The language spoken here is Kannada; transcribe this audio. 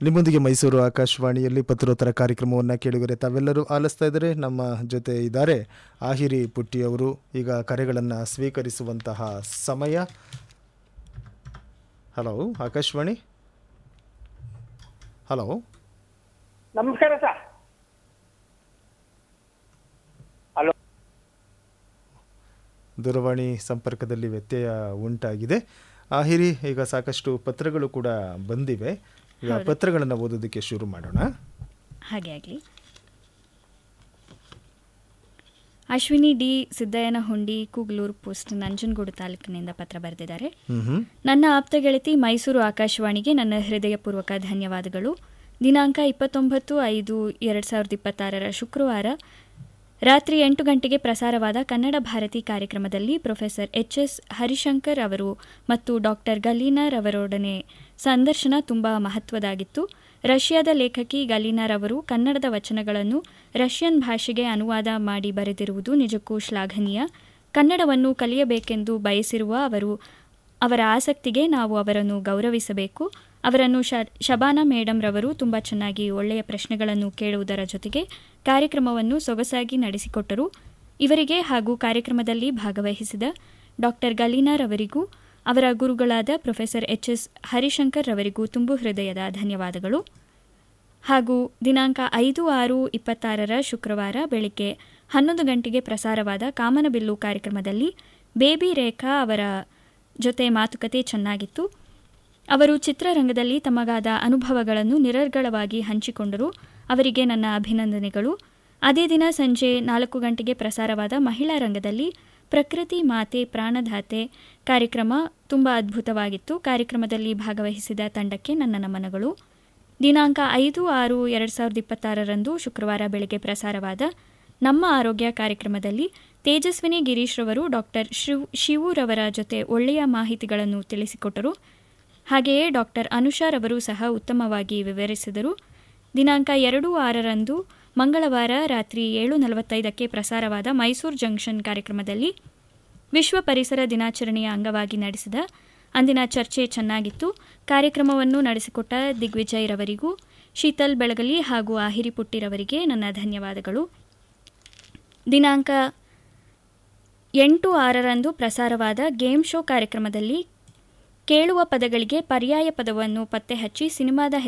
ನಿಮ್ಮೊಂದಿಗೆ ಮೈಸೂರು ಆಕಾಶವಾಣಿಯಲ್ಲಿ ಪತ್ರೋತ್ತರ ಕಾರ್ಯಕ್ರಮವನ್ನು ಕೇಳಿದರೆ ತಾವೆಲ್ಲರೂ ಆಲಿಸ್ತಾ ಇದ್ದಾರೆ ನಮ್ಮ ಜೊತೆ ಇದ್ದಾರೆ ಆಹಿರಿ ಪುಟ್ಟಿಯವರು ಈಗ ಕರೆಗಳನ್ನು ಸ್ವೀಕರಿಸುವಂತಹ ಸಮಯ ಹಲೋ ಆಕಾಶವಾಣಿ ಹಲೋ ನಮಸ್ಕಾರ ಸರ್ ಹಲೋ ದೂರವಾಣಿ ಸಂಪರ್ಕದಲ್ಲಿ ವ್ಯತ್ಯಯ ಉಂಟಾಗಿದೆ ಆಹಿರಿ ಈಗ ಸಾಕಷ್ಟು ಪತ್ರಗಳು ಕೂಡ ಬಂದಿವೆ ಈಗ ಪತ್ರಗಳನ್ನು ಓದೋದಕ್ಕೆ ಶುರು ಮಾಡೋಣ ಹಾಗೆ ಆಗಲಿ ಅಶ್ವಿನಿ ಡಿ ಸಿದ್ದಯ್ಯನಹುಂಡಿ ಕೂಗ್ಲೂರು ಪೋಸ್ಟ್ ನಂಜನಗೂಡು ತಾಲೂಕಿನಿಂದ ಪತ್ರ ಬರೆದಿದ್ದಾರೆ ಹ್ಮ್ ಹ್ಮ್ ನನ್ನ ಆಪ್ತ ಗೆಳತಿ ಮೈಸೂರು ಆಕಾಶವಾಣಿಗೆ ನನ್ನ ಹೃದಯಪೂರ್ವಕ ಧನ್ಯವಾದಗಳು ದಿನಾಂಕ ಇಪ್ಪತ್ತೊಂಬತ್ತು ಐದು ಎರಡು ಸಾವಿರದ ಇಪ್ಪತ್ತಾರರ ಶುಕ್ರವಾರ ರಾತ್ರಿ ಎಂಟು ಗಂಟೆಗೆ ಪ್ರಸಾರವಾದ ಕನ್ನಡ ಭಾರತಿ ಕಾರ್ಯಕ್ರಮದಲ್ಲಿ ಪ್ರೊಫೆಸರ್ ಎಚ್ ಎಸ್ ಹರಿಶಂಕರ್ ಅವರು ಮತ್ತು ಡಾಕ್ಟರ್ ಗಲೀನಾರ್ ಅವರೊಡನೆ ಸಂದರ್ಶನ ತುಂಬಾ ಮಹತ್ವದಾಗಿತ್ತು ರಷ್ಯಾದ ಲೇಖಕಿ ಗಲೀನಾರ್ ಅವರು ಕನ್ನಡದ ವಚನಗಳನ್ನು ರಷ್ಯನ್ ಭಾಷೆಗೆ ಅನುವಾದ ಮಾಡಿ ಬರೆದಿರುವುದು ನಿಜಕ್ಕೂ ಶ್ಲಾಘನೀಯ ಕನ್ನಡವನ್ನು ಕಲಿಯಬೇಕೆಂದು ಬಯಸಿರುವ ಅವರು ಅವರ ಆಸಕ್ತಿಗೆ ನಾವು ಅವರನ್ನು ಗೌರವಿಸಬೇಕು ಅವರನ್ನು ಶ ಶಬಾನಾ ಮೇಡಮ್ ರವರು ತುಂಬ ಚೆನ್ನಾಗಿ ಒಳ್ಳೆಯ ಪ್ರಶ್ನೆಗಳನ್ನು ಕೇಳುವುದರ ಜೊತೆಗೆ ಕಾರ್ಯಕ್ರಮವನ್ನು ಸೊಗಸಾಗಿ ನಡೆಸಿಕೊಟ್ಟರು ಇವರಿಗೆ ಹಾಗೂ ಕಾರ್ಯಕ್ರಮದಲ್ಲಿ ಭಾಗವಹಿಸಿದ ಡಾಕ್ಟರ್ ಗಲೀನಾರ್ ಅವರಿಗೂ ಅವರ ಗುರುಗಳಾದ ಪ್ರೊಫೆಸರ್ ಎಚ್ ಎಸ್ ಹರಿಶಂಕರ್ ರವರಿಗೂ ತುಂಬು ಹೃದಯದ ಧನ್ಯವಾದಗಳು ಹಾಗೂ ದಿನಾಂಕ ಐದು ಆರು ಇಪ್ಪತ್ತಾರರ ಶುಕ್ರವಾರ ಬೆಳಿಗ್ಗೆ ಹನ್ನೊಂದು ಗಂಟೆಗೆ ಪ್ರಸಾರವಾದ ಕಾಮನಬಿಲ್ಲು ಕಾರ್ಯಕ್ರಮದಲ್ಲಿ ಬೇಬಿ ರೇಖಾ ಅವರ ಜೊತೆ ಮಾತುಕತೆ ಚೆನ್ನಾಗಿತ್ತು ಅವರು ಚಿತ್ರರಂಗದಲ್ಲಿ ತಮಗಾದ ಅನುಭವಗಳನ್ನು ನಿರರ್ಗಳವಾಗಿ ಹಂಚಿಕೊಂಡರು ಅವರಿಗೆ ನನ್ನ ಅಭಿನಂದನೆಗಳು ಅದೇ ದಿನ ಸಂಜೆ ನಾಲ್ಕು ಗಂಟೆಗೆ ಪ್ರಸಾರವಾದ ಮಹಿಳಾ ರಂಗದಲ್ಲಿ ಪ್ರಕೃತಿ ಮಾತೆ ಪ್ರಾಣದಾತೆ ಕಾರ್ಯಕ್ರಮ ತುಂಬ ಅದ್ಭುತವಾಗಿತ್ತು ಕಾರ್ಯಕ್ರಮದಲ್ಲಿ ಭಾಗವಹಿಸಿದ ತಂಡಕ್ಕೆ ನನ್ನ ನಮನಗಳು ದಿನಾಂಕ ಐದು ಆರು ಎರಡು ಸಾವಿರದ ಇಪ್ಪತ್ತಾರರಂದು ಶುಕ್ರವಾರ ಬೆಳಗ್ಗೆ ಪ್ರಸಾರವಾದ ನಮ್ಮ ಆರೋಗ್ಯ ಕಾರ್ಯಕ್ರಮದಲ್ಲಿ ತೇಜಸ್ವಿನಿ ಗಿರೀಶ್ ರವರು ಡಾಕ್ಟರ್ ಶಿವ್ ಶಿವೂರವರ ಜೊತೆ ಒಳ್ಳೆಯ ಮಾಹಿತಿಗಳನ್ನು ತಿಳಿಸಿಕೊಟ್ಟರು ಹಾಗೆಯೇ ಡಾಕ್ಟರ್ ಅನುಷಾರ್ ಅವರು ಸಹ ಉತ್ತಮವಾಗಿ ವಿವರಿಸಿದರು ದಿನಾಂಕ ಎರಡು ಆರರಂದು ಮಂಗಳವಾರ ರಾತ್ರಿ ಏಳು ನಲವತ್ತೈದಕ್ಕೆ ಪ್ರಸಾರವಾದ ಮೈಸೂರು ಜಂಕ್ಷನ್ ಕಾರ್ಯಕ್ರಮದಲ್ಲಿ ವಿಶ್ವ ಪರಿಸರ ದಿನಾಚರಣೆಯ ಅಂಗವಾಗಿ ನಡೆಸಿದ ಅಂದಿನ ಚರ್ಚೆ ಚೆನ್ನಾಗಿತ್ತು ಕಾರ್ಯಕ್ರಮವನ್ನು ನಡೆಸಿಕೊಟ್ಟ ದಿಗ್ವಿಜಯ್ ರವರಿಗೂ ಶೀತಲ್ ಬೆಳಗಲಿ ಹಾಗೂ ಆಹಿರಿ ಪುಟ್ಟಿರವರಿಗೆ ನನ್ನ ಧನ್ಯವಾದಗಳು ದಿನಾಂಕ ಎಂಟು ಆರರಂದು ಪ್ರಸಾರವಾದ ಗೇಮ್ ಶೋ ಕಾರ್ಯಕ್ರಮದಲ್ಲಿ ಕೇಳುವ ಪದಗಳಿಗೆ ಪರ್ಯಾಯ ಪದವನ್ನು ಪತ್ತೆ ಹಚ್ಚಿ ಸಿನಿಮಾದ